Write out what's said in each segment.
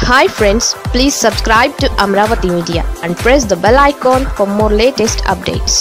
hi friends please subscribe to Amaravati media and press the bell icon for more latest updates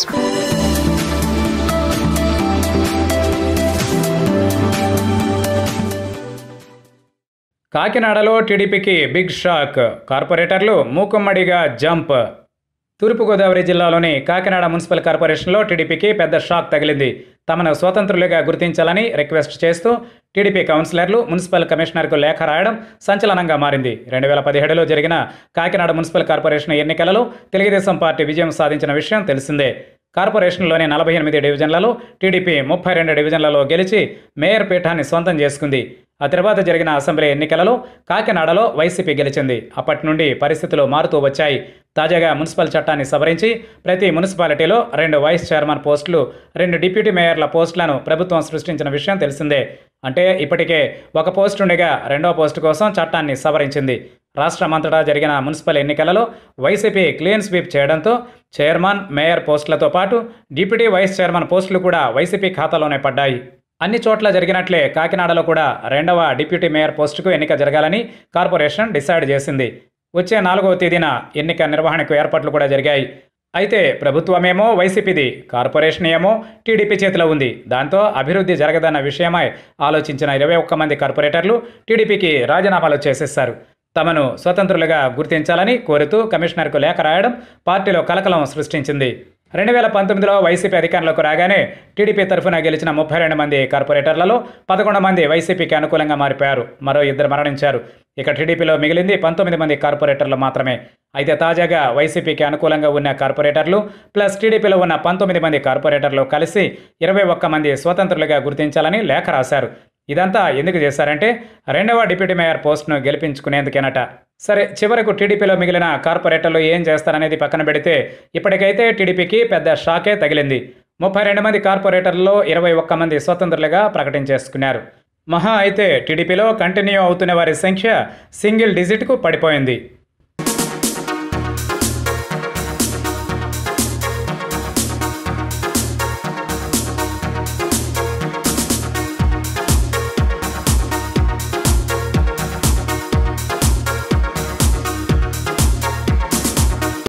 కాకినాడలో టీడీపీకి big shock కార్పొరేటర్లు మూకుమ్మడిగా jump తూర్పుగోదావరి జిల్లాలోని Kakinada municipal కార్పొరేషన్లో టీడీపీకి పెద్ద షాక్ తగిలింది తమను స్వతంత్రులుగా గుర్తించాలని రిక్వెస్ట్ చేస్తూ టీడీపీ కౌన్సిలర్లు మున్సిపల్ కమిషనర్కు లేఖ రాయడం సంచలనంగా మారింది రెండు వేల పదిహేడులో జరిగిన కాకినాడ మున్సిపల్ కార్పొరేషన్ ఎన్నికలలో తెలుగుదేశం పార్టీ విజయం సాధించిన విషయం తెలిసిందే కార్పొరేషన్లోని నలభై ఎనిమిది డివిజన్లలో టీడీపీ ముప్పై రెండు డివిజన్లలో గెలిచి మేయర్ పీఠాన్ని సొంతం చేసుకుంది ఆ తర్వాత జరిగిన అసెంబ్లీ ఎన్నికలలో కాకినాడలో వైసీపీ గెలిచింది అప్పటి నుండి పరిస్థితులు మారుతూ వచ్చాయి తాజాగా మున్సిపల్ చట్టాన్ని సవరించి ప్రతి మున్సిపాలిటీలో రెండు వైస్ చైర్మన్ పోస్టులు రెండు డిప్యూటీ మేయర్ల పోస్టులను ప్రభుత్వం సృష్టించిన విషయం తెలిసిందే అంటే ఇప్పటికే ఒక పోస్టు ఉండగా రెండో పోస్టు కోసం చట్టాన్ని సవరించింది రాష్ట్రమంతటా జరిగిన మున్సిపల్ ఎన్నికలలో వైసీపీ క్లీన్ స్వీప్ చేయడంతో చైర్మన్ మేయర్ పోస్టులతో పాటు డిప్యూటీ వైస్ చైర్మన్ పోస్టులు కూడా వైసీపీ ఖాతాలోనే పడ్డాయి అన్ని చోట్ల జరిగినట్లే కాకినాడలో కూడా రెండవ డిప్యూటీ మేయర్ పోస్టుకు ఎన్నిక జరగాలని కార్పొరేషన్ డిసైడ్ చేసింది వచ్చే నాలుగవ తేదీన ఎన్నిక నిర్వహణకు ఏర్పాట్లు కూడా జరిగాయి అయితే ప్రభుత్వమేమో వైసీపీది కార్పొరేషన్ ఏమో టీడీపీ చేతిలో ఉంది దాంతో అభివృద్ధి జరగదన్న విషయమై ఆలోచించిన ఇరవై ఒక్క మంది కార్పొరేటర్లు టీడీపీకి రాజీనామాలు చేసేశారు తమను స్వతంత్రులుగా గుర్తించాలని కోరుతూ కమిషనర్కు లేఖ రాయడం పార్టీలో కలకలం సృష్టించింది రెండు వేల పంతొమ్మిదిలో వైసీపీ అధికారంలోకి రాగానే టీడీపీ తరఫున గెలిచిన ముప్పై రెండు మంది కార్పొరేటర్లలో పదకొండు మంది వైసీపీకి అనుకూలంగా మారిపోయారు మరో ఇద్దరు మరణించారు ఇక టీడీపీలో మిగిలింది పంతొమ్మిది మంది కార్పొరేటర్లు మాత్రమే అయితే తాజాగా వైసీపీకి అనుకూలంగా ఉన్న కార్పొరేటర్లు ప్లస్ టీడీపీలో ఉన్న పంతొమ్మిది మంది కార్పొరేటర్లు కలిసి ఇరవై ఒక్క మంది స్వతంత్రులుగా గుర్తించాలని లేఖ రాశారు ఇదంతా ఎందుకు చేశారంటే రెండవ డిప్యూటీ మేయర్ పోస్టును గెలిపించుకునేందుకేనట సరే చివరకు టీడీపీలో మిగిలిన కార్పొరేటర్లు ఏం చేస్తారనేది పక్కన పెడితే ఇప్పటికైతే టీడీపీకి పెద్ద షాకే తగిలింది ముప్పై రెండు మంది కార్పొరేటర్లలో ఇరవై ఒక్క మంది స్వతంత్రులుగా ప్రకటించేసుకున్నారు మహా అయితే టీడీపీలో కంటిన్యూ అవుతున్న వారి సంఖ్య సింగిల్ డిజిట్కు పడిపోయింది